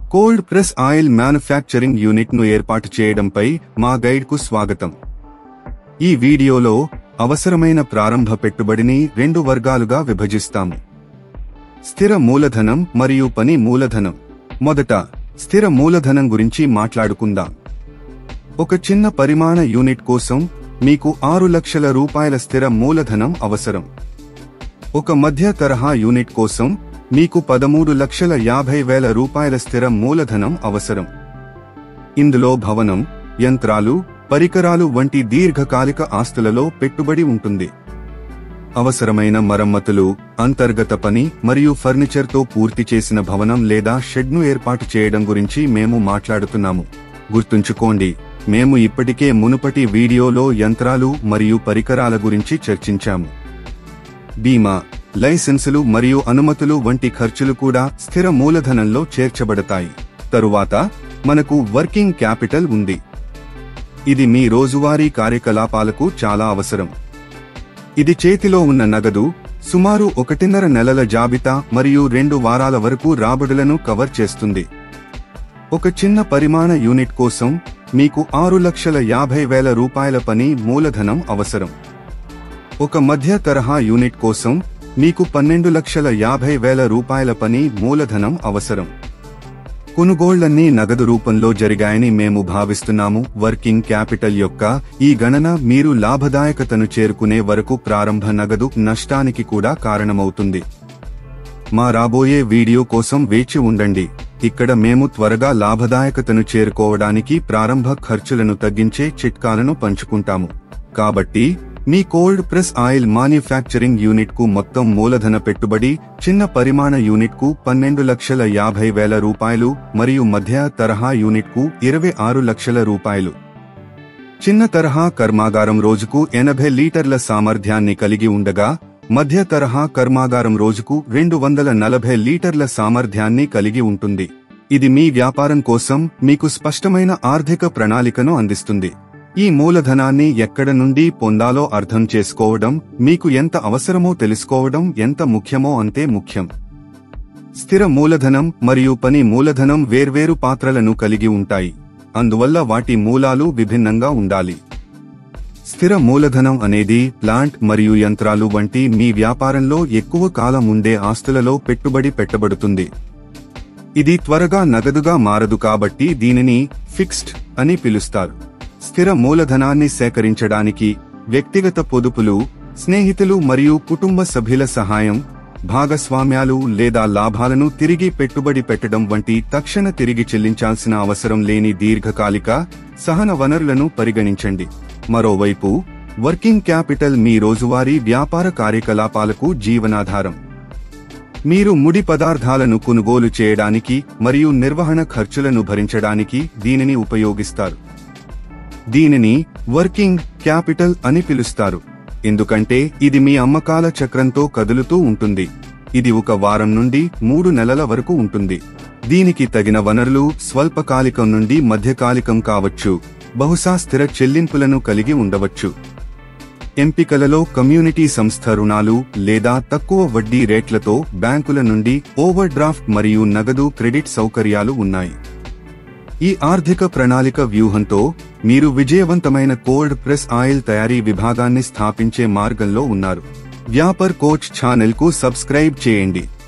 cold press oil manufacturing unit ను ఏర్పాటు చేయడంపై మా గైడ్ కు స్వాగతం ఈ వీడియోలో అవసరమైన ప్రారంభ పెట్టుబడిని రెండు వర్గాలుగా విభజిస్తాము స్థిర మూలధనం మరియు పని మూలధనం మొదట స్థిర మూలధనం గురించి మాట్లాడుకుందాం ఒక చిన్న పరిమాణ యూనిట్ కోసం మీకు ఆరు లక్షల రూపాయల స్థిర మూలధనం అవసరం ఒక మధ్య తరహా యూనిట్ కోసం మీకు పదమూడు లక్షల యాభై వేల రూపాయల స్థిర మూలధనం అవసరం ఇందులో భవనం యంత్రాలు పరికరాలు వంటి దీర్ఘకాలిక ఆస్తులలో పెట్టుబడి ఉంటుంది అవసరమైన మరమ్మతులు అంతర్గత పని మరియు ఫర్నిచర్తో పూర్తి చేసిన భవనం లేదా షెడ్ను ఏర్పాటు చేయడం గురించి మేము మాట్లాడుతున్నాము గుర్తుంచుకోండి మేము ఇప్పటికే మునుపటి వీడియోలో యంత్రాలు మరియు పరికరాల గురించి చర్చించాము బీమా లైసెన్సులు మరియు అనుమతులు వంటి ఖర్చులు కూడా స్థిర మూలధనంలో చేర్చబడతాయి తరువాత మనకు వర్కింగ్ క్యాపిటల్ ఉంది ఇది మీ రోజువారీ కార్యకలాపాలకు చాలా అవసరం ఇది చేతిలో ఉన్న నగదు సుమారు ఒకటిన్నర నెలల జాబితా మరియు రెండు వారాల వరకు రాబడులను కవర్ చేస్తుంది ఒక చిన్న పరిమాణ యూనిట్ కోసం మీకు ఆరు లక్షల యాభై వేల రూపాయల పని మూలధనం అవసరం ఒక మధ్య తరహా యూనిట్ కోసం మీకు పన్నెండు లక్షల యాభై వేల రూపాయల పని మూలధనం అవసరం కొనుగోళ్లన్నీ నగదు రూపంలో జరిగాయని మేము భావిస్తున్నాము వర్కింగ్ క్యాపిటల్ యొక్క ఈ గణన మీరు లాభదాయకతను చేరుకునే వరకు ప్రారంభ నగదు నష్టానికి కూడా కారణమవుతుంది మా రాబోయే వీడియో కోసం వేచి ఉండండి ఇక్కడ మేము త్వరగా లాభదాయకతను చేరుకోవడానికి ప్రారంభ ఖర్చులను తగ్గించే చిట్కాలను పంచుకుంటాము కాబట్టి మీ cold press oil manufacturing unit కు మొత్తం మూలధన పెట్టుబడి చిన్న పరిమాణ యూనిట్ కు పన్నెండు లక్షల యాభై వేల రూపాయలు మరియు మధ్య తరహా యూనిట్ కు ఇరవై ఆరు లక్షల రూపాయలు చిన్న తరహా కర్మాగారం రోజుకు ఎనభై లీటర్ల సామర్థ్యాన్ని కలిగి ఉండగా మధ్య తరహా కర్మాగారం రోజుకు రెండు వందల నలభై లీటర్ల సామర్థ్యాన్ని కలిగి ఉంటుంది ఇది మీ వ్యాపారం కోసం మీకు స్పష్టమైన ఆర్థిక ప్రణాళికను అందిస్తుంది ఈ మూలధనాన్ని ఎక్కడ నుండి పొందాలో అర్థం చేసుకోవడం మీకు ఎంత అవసరమో తెలుసుకోవడం ఎంత ముఖ్యమో అంతే ముఖ్యం స్థిర మూలధనం మరియు పని మూలధనం వేర్వేరు పాత్రలను కలిగి ఉంటాయి అందువల్ల వాటి మూలాలు విభిన్నంగా ఉండాలి స్థిర మూలధనం అనేది ప్లాంట్ మరియు యంత్రాలు వంటి మీ వ్యాపారంలో ఎక్కువ కాలం ఉండే ఆస్తులలో పెట్టుబడి పెట్టబడుతుంది ఇది త్వరగా నగదుగా మారదు కాబట్టి దీనిని ఫిక్స్డ్ అని పిలుస్తారు స్థిర మూలధనాన్ని సేకరించడానికి వ్యక్తిగత పొదుపులు స్నేహితులు మరియు కుటుంబ సభ్యుల సహాయం భాగస్వామ్యాలు లేదా లాభాలను తిరిగి పెట్టుబడి పెట్టడం వంటి తక్షణ తిరిగి చెల్లించాల్సిన అవసరం లేని దీర్ఘకాలిక సహన వనరులను పరిగణించండి మరోవైపు వర్కింగ్ క్యాపిటల్ మీ రోజువారీ వ్యాపార కార్యకలాపాలకు జీవనాధారం మీరు ముడి పదార్థాలను కొనుగోలు చేయడానికి మరియు నిర్వహణ ఖర్చులను భరించడానికి దీనిని ఉపయోగిస్తారు దీనిని వర్కింగ్ క్యాపిటల్ అని పిలుస్తారు ఎందుకంటే ఇది మీ అమ్మకాల చక్రంతో కదులుతూ ఉంటుంది ఇది ఒక వారం నుండి మూడు నెలల వరకు ఉంటుంది దీనికి తగిన వనరులు స్వల్పకాలికం నుండి మధ్యకాలికం కావచ్చు బహుశా స్థిర చెల్లింపులను కలిగి ఉండవచ్చు ఎంపికలలో కమ్యూనిటీ సంస్థ రుణాలు లేదా తక్కువ వడ్డీ రేట్లతో బ్యాంకుల నుండి ఓవర్ డ్రాఫ్ట్ మరియు నగదు క్రెడిట్ సౌకర్యాలు ఉన్నాయి ఈ ఆర్థిక ప్రణాళిక వ్యూహంతో మీరు విజయవంతమైన కోల్డ్ ప్రెస్ ఆయిల్ తయారీ విభాగాన్ని స్థాపించే మార్గంలో ఉన్నారు వ్యాపర్ కోచ్ ఛానల్ కు సబ్స్క్రైబ్ చేయండి